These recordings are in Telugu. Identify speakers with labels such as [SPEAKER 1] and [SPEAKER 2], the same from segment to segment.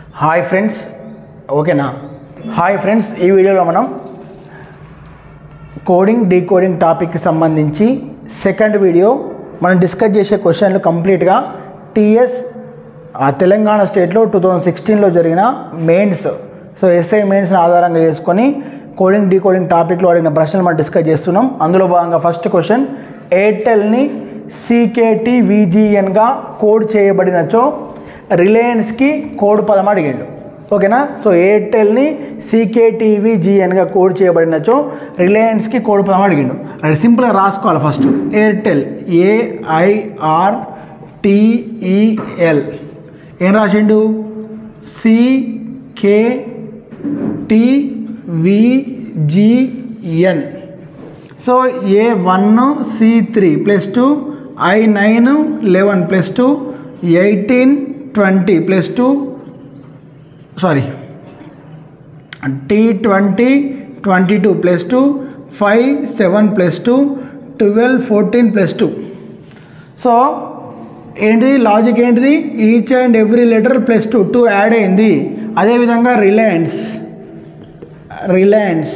[SPEAKER 1] హాయ్ ఫ్రెండ్స్ ఓకేనా హాయ్ ఫ్రెండ్స్ ఈ వీడియోలో మనం కోడింగ్ డీకోడింగ్ టాపిక్కి సంబంధించి సెకండ్ వీడియో మనం డిస్కస్ చేసే క్వశ్చన్లు కంప్లీట్గా టీఎస్ తెలంగాణ స్టేట్లో టూ థౌజండ్ సిక్స్టీన్లో జరిగిన మెయిన్స్ సో ఎస్ఐ మెయిన్స్ని ఆధారంగా చేసుకొని కోడింగ్ డీకోడింగ్ టాపిక్లో అడిగిన ప్రశ్నలు మనం డిస్కస్ చేస్తున్నాం అందులో భాగంగా ఫస్ట్ క్వశ్చన్ ఎయిర్టెల్ని సీకేటీ విజిఎన్గా కోడ్ చేయబడినచో రిలయన్స్కి కోడ్ పదం అడిగాడు ఓకేనా సో ఎయిర్టెల్ని సీకేటీవీ జిఎన్గా కోడ్ చేయబడినచో రిలయన్స్కి కోడ్ పదం అడిగిండు రైట్ సింపుల్గా రాసుకోవాలి ఫస్ట్ ఎయిర్టెల్ ఏఐఆర్ టిఈఎల్ ఏం రాసిండు CK TVGN so A one C three plus two I nine eleven plus two eighteen twenty plus two sorry T twenty twenty two plus two five seven plus two twelve fourteen plus two so ఏంటిది లాజిక్ ఏంటిది each and every letter plus two two add అయింది అదేవిధంగా Reliance Reliance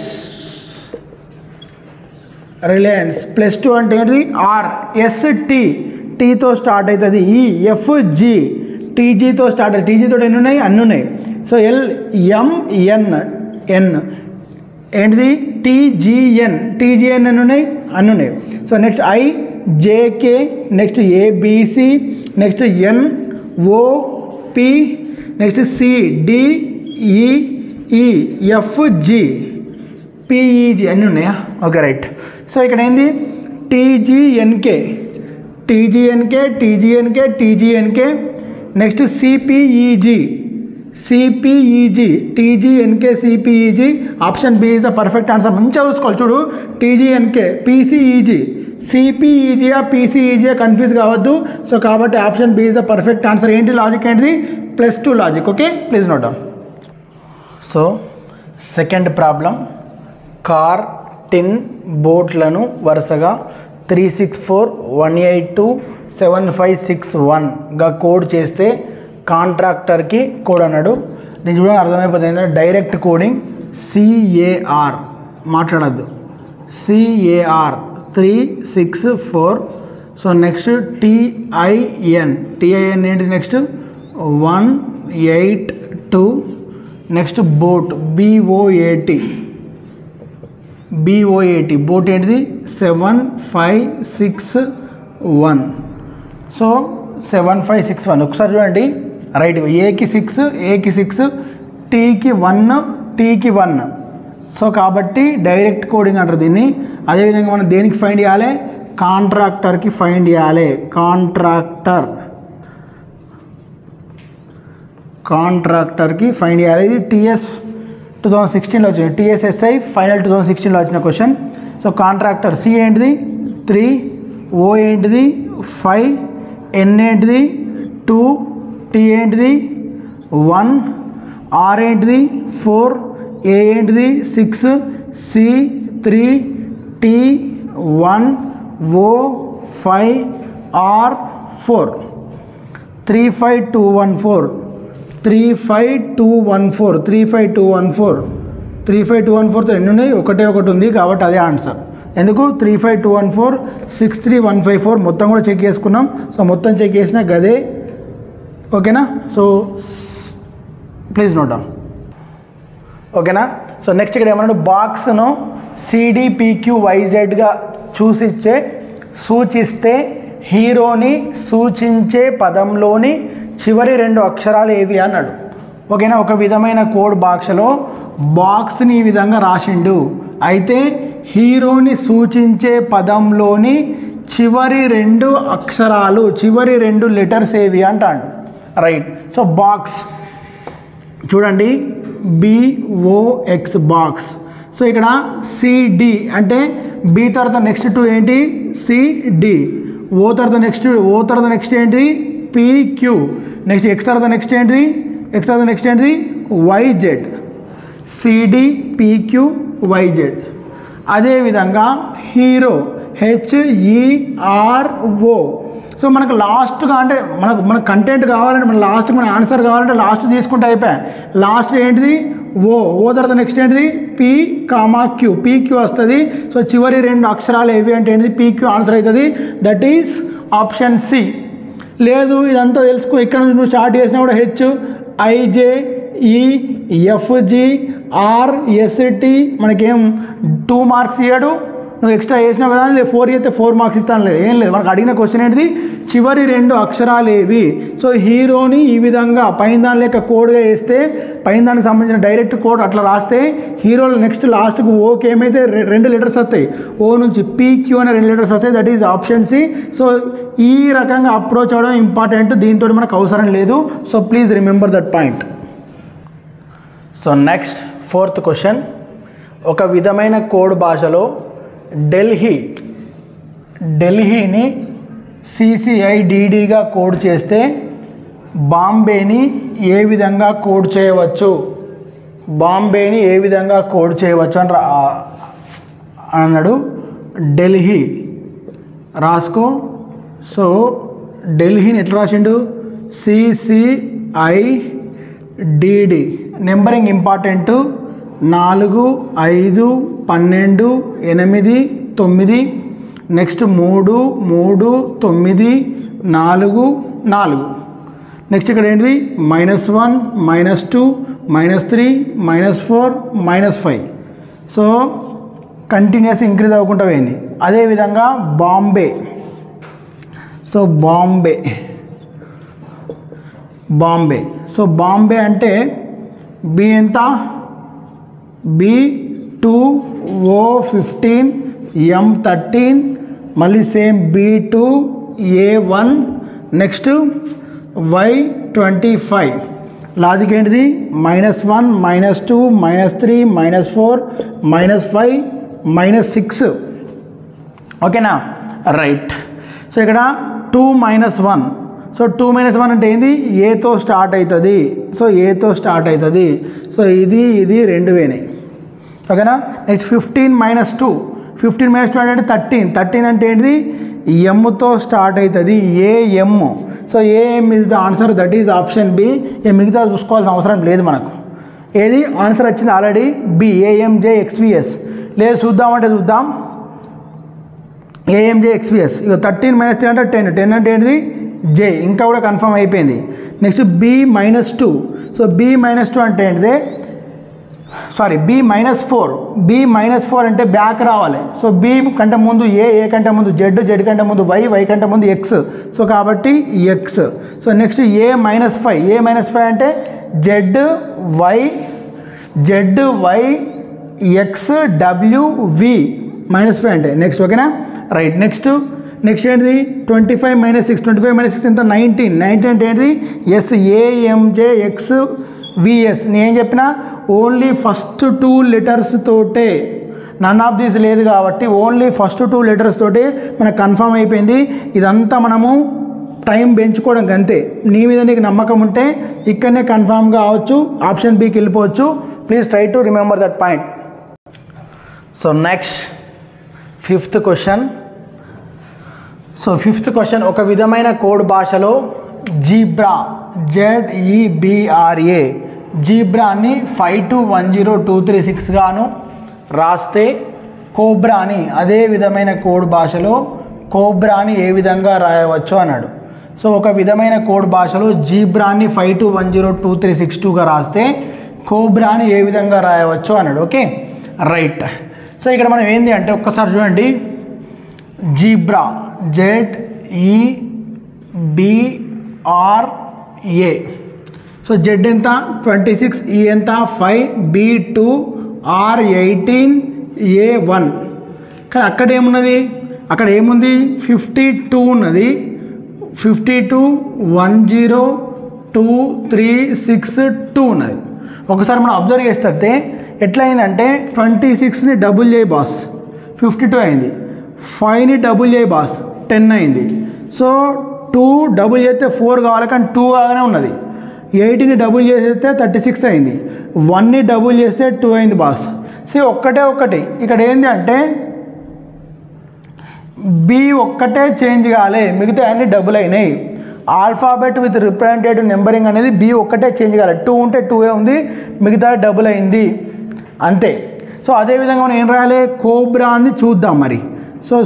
[SPEAKER 1] Reliance plus two అంటే ఏంటిది ఆర్ ఎస్ టీ టీతో స్టార్ట్ అవుతుంది ఈ ఎఫ్ జి టీజీతో స్టార్ట్ టీజీతో ఎన్ని ఉన్నాయి అన్ని ఉన్నాయి సో ఎల్ ఎంఎన్ ఎన్ ఏంటిది టీజీఎన్ టీజీఎన్ ఎన్ని ఉన్నాయి అన్ని ఉన్నాయి so next I JK next ABC next N O P next C DEE F G PEG అన్నీ ఉన్నాయా ఓకే రైట్ సో ఇక్కడ ఏంది TGNK TGNK TGNK TGNK next CPEG CPEG TGNK CPEG option B is the perfect answer మంచిగా చూసుకోవాలి చూడు టీజీఎన్కే పీసీఈజీ సిపిఈజీయా పీసీఈజీయా కన్ఫ్యూజ్ కావద్దు సో కాబట్టి option B is the perfect answer ఏంటి లాజిక్ ఏంటిది plus two logic okay please note down so second problem car tin బోట్లను వరుసగా three six four one eight two seven five six వన్గా కోడ్ చేస్తే కాంట్రాక్టర్కి కోడ్ అన్నాడు దీని చూడడం అర్థమైపోతుంది ఏంటంటే డైరెక్ట్ కోడింగ్ సిఏఆర్ మాట్లాడద్దు CAR three six four so next TIN TIN ఏంటి next one eight two next boat BOAT BOAT boat ఏంటిది seven five six one so seven five six one ఒకసారి చూడండి రైట్ ఏకి సిక్స్ ఏకి సిక్స్ టీకి వన్ టీకి వన్ సో కాబట్టి డైరెక్ట్ కోడింగ్ అంటారు దీన్ని అదేవిధంగా మనం దేనికి ఫైండ్ చేయాలి కాంట్రాక్టర్కి ఫైండ్ చేయాలి కాంట్రాక్టర్ కాంట్రాక్టర్కి ఫైండ్ చేయాలి ఇది టీఎస్ టూ థౌజండ్ సిక్స్టీన్లో వచ్చింది టీఎస్ఎస్ఐ ఫైనల్ టూ థౌజండ్ సిక్స్టీన్లో వచ్చిన క్వశ్చన్ సో కాంట్రాక్టర్ సి ఏంటిది త్రీ ఓ ఏంటిది ఫైవ్ ఎన్ ఏంటిది టూ టీ ఏంటిది వన్ ఆర్ ఏంటిది ఫోర్ ఏ ఏంటిది six C three T one O five R four three five two one four three five two one four three five two one four three five two one ఫోర్తో ఎన్ని ఉన్నాయి ఒకటే ఒకటి ఉంది కాబట్టి అదే ఆన్సర్ ఎందుకు three five two one four six three one five four మొత్తం కూడా చెక్ చేసుకున్నాం సో మొత్తం చెక్ చేసిన గదే ఓకేనా సో ప్లీజ్ నోట్ డౌన్ ఓకేనా సో నెక్స్ట్ ఇక్కడ ఏమన్నాడు బాక్స్ను సిడిపిక్యూ వైజెడ్గా చూసిచ్చే సూచిస్తే హీరోని సూచించే పదంలోని చివరి రెండు అక్షరాలు ఏవి అన్నాడు ఓకేనా ఒక విధమైన కోడ్ బాక్స్లో బాక్స్ని ఈ విధంగా రాసిండు అయితే హీరోని సూచించే పదంలోని చివరి రెండు అక్షరాలు చివరి రెండు లెటర్స్ ఏవి అంటాడు రైట్ సో బాక్స్ చూడండి బిఓఎక్స్ బాక్స్ సో ఇక్కడ సిడి అంటే బి తర్వాత నెక్స్ట్ టూ ఏంటి సిడి ఓ తర్వాత నెక్స్ట్ ఓ తర్వాత నెక్స్ట్ ఏంటి పీక్యూ నెక్స్ట్ ఎక్స్ తర్వాత నెక్స్ట్ ఏంటిది ఎక్స్ తర్వాత నెక్స్ట్ ఏంటిది వైజెడ్ సిడి పీక్యూ వైజెడ్ అదేవిధంగా హీరో హెచ్ఈఆర్ఓ సో సో మనకు లాస్ట్గా అంటే మనకు మన కంటెంట్ కావాలంటే మన లాస్ట్ మన ఆన్సర్ కావాలంటే లాస్ట్ తీసుకుంటే అయిపోయా లాస్ట్ ఏంటిది ఓ ఓ తర్వాత నెక్స్ట్ ఏంటిది P comma Q P Q వస్తుంది సో చివరి రెండు అక్షరాలు ఏవి అంటే ఏంటిది పీ క్యూ ఆన్సర్ అవుతుంది దట్ ఈస్ ఆప్షన్ సి లేదు ఇదంతా తెలుసుకో ఇక్కడ నుంచి నువ్వు స్టార్ట్ చేసినా కూడా H IJ E FG R ST మనకేం టూ మార్క్స్ ఇయ్యాడు నువ్వు ఎక్స్ట్రా చేసినావు కదా లేదు ఫోర్ అయితే ఫోర్ మార్క్స్ ఇస్తాను లేదు ఏం లేదు మనకు అడిగిన క్వశ్చన్ ఏంటిది చివరి రెండు అక్షరాలు ఏవి సో హీరోని ఈ విధంగా పైన దాని లెక్క కోడ్గా వేస్తే పైన దానికి సంబంధించిన డైరెక్ట్ కోడ్ అట్లా రాస్తే హీరోలు నెక్స్ట్ లాస్ట్కి ఓకే ఏమైతే రె- రెండు లెటర్స్ వస్తాయి ఓ నుంచి పీక్యూ అనే రెండు లెటర్స్ వస్తాయి that is option C so ఈ రకంగా అప్రోచ్ అవ్వడం ఇంపార్టెంట్ దీంతో మనకు అవసరం లేదు so please remember that point so next fourth question ఒక విధమైన కోడ్ భాషలో ఢిల్లీ ఢిల్లీని సిసిఐడిడిగా కోడ్ చేస్తే బాంబేని ఏ విధంగా కోడ్ చేయవచ్చు బాంబేని ఏ విధంగా కోడ్ చేయవచ్చు అని రా- అన్నాడు ఢిల్లీ రాసుకో సో ఢిల్లీని ఎట్లా రాసిండు సిసిఐ డిడి నెంబరింగ్ ఇంపార్టెంట్ నాలుగు ఐదు పన్నెండు ఎనిమిది తొమ్మిది నెక్స్ట్ మూడు మూడు తొమ్మిది నాలుగు నాలుగు నెక్స్ట్ ఇక్కడ ఏంటిది minus one minus two minus three minus four minus five so continues increase అవ్వకుండా పోయింది అదేవిధంగా బాంబే సో బాంబే బాంబే సో బాంబే అంటే బి ఎంత B two O fifteen M thirteen మళ్ళీ same B two A one next Y twenty five logic ఏంటిది minus one minus two minus three minus four minus five minus six ఓకేనా రైట్ సో ఇక్కడ two minus one so two minus one అంటే ఏంది ఏతో స్టార్ట్ అవుతుంది సో ఏతో స్టార్ట్ అవుతుంది సో ఇది ఇది రెండు వేనే ఓకేనా next fifteen minus two fifteen minus two అంటే థర్టీన్ థర్టీన్ అంటే ఏంటిది ఎమ్తో స్టార్ట్ అవుతుంది AM so AM is the answer that is option B ఏ మిగతా చూసుకోవాల్సిన అవసరం లేదు మనకు ఏది ఆన్సర్ వచ్చింది ఆల్రెడీ బి ఏఎంజే ఎక్స్విఎస్ లేదు చూద్దామంటే చూద్దాం ఏఎంజే ఎక్స్పిఎస్ ఇక థర్టీన్ మైనస్ త్రీ అంటే టెన్ టెన్ అంటే ఏంటిది జే ఇంకా కూడా కన్ఫర్మ్ అయిపోయింది next B minus two so B minus two అంటే ఏంటిది sorry B minus four B minus four అంటే బ్యాక్ రావాలి సో బి కంటే ముందు ఏ ఏ కంటే ముందు జెడ్ జెడ్ కంటే ముందు వై వై కంటే ముందు ఎక్స్ సో కాబట్టి X so next A minus five A minus five అంటే Z Y Z Y X W V minus five అంటే నెక్స్ట్ ఓకేనా రైట్ నెక్స్ట్ నెక్స్ట్ ఏంటిది twenty five minus six twenty five minus six ఎంత నైన్టీన్ నైన్టీన్ అంటే ఏంటిది ఎస్ ఏఎంజే ఎక్స్ విఎస్ నేను చెప్పిన ఓన్లీ ఫస్ట్ టూ లెటర్స్ తోటే నన్ ఆఫ్ దీస్ లేదు కాబట్టి ఓన్లీ ఫస్ట్ టూ లెటర్స్ తోటి మనకు కన్ఫర్మ్ అయిపోయింది ఇదంతా మనము టైం పెంచుకోవడం అంతే నీ మీద నీకు నమ్మకం ఉంటే ఇక్కడనే కన్ఫామ్ కావచ్చు ఆప్షన్ బికి వెళ్ళిపోవచ్చు please try to remember that point so next fifth question so fifth question ఒక విధమైన కోడ్ భాషలో జీబ్రా జెడ్ ఈబిఆర్ఏ జీబ్రాని five two one zero two three six గాను రాస్తే కోబ్రాని అదే విధమైన కోడ్ భాషలో కోబ్రాని ఏ విధంగా రాయవచ్చు అన్నాడు సో ఒక విధమైన కోడ్ భాషలో జీబ్రాని five two one zero two three six టూగా రాస్తే కోబ్రాని ఏ విధంగా రాయవచ్చు అన్నాడు ఓకే రైట్ సో ఇక్కడ మనం ఏంది అంటే ఒక్కసారి చూడండి zebra Z E BRA so Z ఎంత ట్వంటీ సిక్స్ ఈ ఎంత five B two R eighteen A one కానీ అక్కడ ఏమున్నది అక్కడ ఏముంది ఫిఫ్టీ టూ ఉన్నది fifty two one zero two three six two ఉన్నది ఒకసారి మనం అబ్జర్వ్ చేస్తే ఎట్లయిందంటే ట్వంటీ సిక్స్ని డబుల్ చేయి బాస్ ఫిఫ్టీ టూ అయింది ఫైవ్ని డబుల్ చేయి బాస్ టెన్ అయింది సో టూ డబుల్ చేస్తే ఫోర్ కావాలి కానీ టూ కాగానే ఉన్నది ఎయిట్ని డబుల్ చేస్తే థర్టీ సిక్స్ అయింది వన్ని డబుల్ చేస్తే టూ అయింది బాస్ సో ఒక్కటే ఒక్కటి ఇక్కడ ఏంటి అంటే బి ఒక్కటే చేంజ్ కాలే మిగతా అన్ని డబుల్ అయినాయి ఆల్ఫాబెట్ విత్ రిప్రజెంటేటివ్ నెంబరింగ్ అనేది బి ఒక్కటే చేంజ్ కాలే టూ ఉంటే టూ ఏ ఉంది మిగతా డబుల్ అయింది అంతే సో అదేవిధంగా మనం ఏం రాయాలి కోబ్రా అని చూద్దాం మరి సో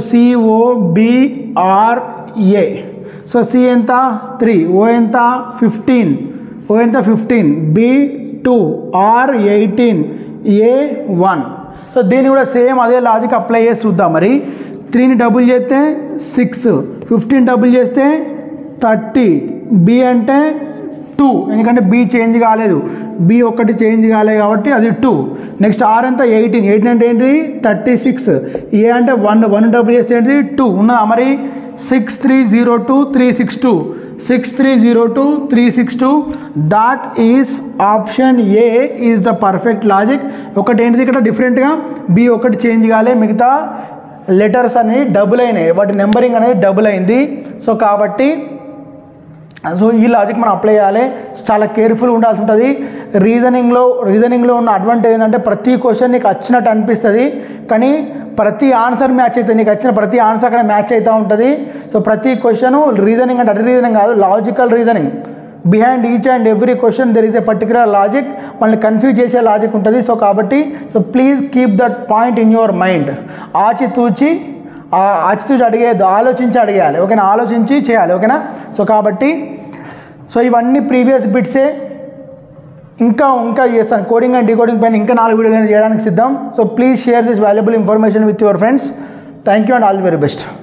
[SPEAKER 1] సిఓబిఆర్ఏ సో సి ఎంత త్రీ ఓ ఎంత ఫిఫ్టీన్ ఓ ఎంత fifteen B two R eighteen A one so దీన్ని కూడా సేమ్ అదే లాజిక్ అప్లై చేసి చూద్దాం మరి త్రీని డబుల్ చేస్తే సిక్స్ ఫిఫ్టీన్ డబుల్ చేస్తే థర్టీ బి అంటే టూ ఎందుకంటే బి చేంజ్ కాలేదు బి ఒక్కటి చేంజ్ కాలేదు కాబట్టి అది టూ నెక్స్ట్ ఆర్ ఎంత ఎయిటీన్ ఎయిటీన్ అంటే ఏంటి థర్టీ సిక్స్ ఏ అంటే వన్ వన్ డబుల్ చేస్తే ఏంటి టూ ఉన్నదా మరి six three zero two three six two six three zero two three six two that is option A is the perfect logic ఒకటి ఏంటిది ఇక్కడ డిఫరెంట్గా బి ఒకటి చేంజ్ కాలే మిగతా లెటర్స్ అనేవి డబుల్ అయినాయి వాటి నెంబరింగ్ అనేది డబుల్ అయింది సో కాబట్టి సో ఈ లాజిక్ మనం అప్లై చేయాలి చాలా కేర్ఫుల్ ఉండాల్సి ఉంటుంది రీజనింగ్లో రీజనింగ్లో ఉన్న అడ్వాంటేజ్ ఏంటంటే ప్రతి క్వశ్చన్ నీకు వచ్చినట్టు అనిపిస్తుంది కానీ ప్రతి ఆన్సర్ మ్యాచ్ అవుతుంది నీకు వచ్చిన ప్రతి ఆన్సర్ అక్కడ మ్యాచ్ అవుతూ ఉంటుంది సో ప్రతి క్వశ్చన్ రీజనింగ్ అంటే అటు రీజనింగ్ కాదు logical reasoning behind each and every question there is a particular logic మనల్ని కన్ఫ్యూజ్ చేసే లాజిక్ ఉంటుంది సో కాబట్టి so please keep that point in your mind ఆచితూచి ఆ ఆచితూచి అడిగేది ఆలోచించి అడిగేయాలి ఓకేనా ఆలోచించి చేయాలి ఓకేనా సో కాబట్టి సో ఇవన్నీ ప్రీవియస్ బిట్సే ఇంకా ఇంకా చేస్తాను కోడింగ్ అండ్ డీకోడింగ్ పైన ఇంకా నాలుగు వీడియోలు చేయడానికి సిద్ధం so please share this valuable information with your friends thank you and all the very best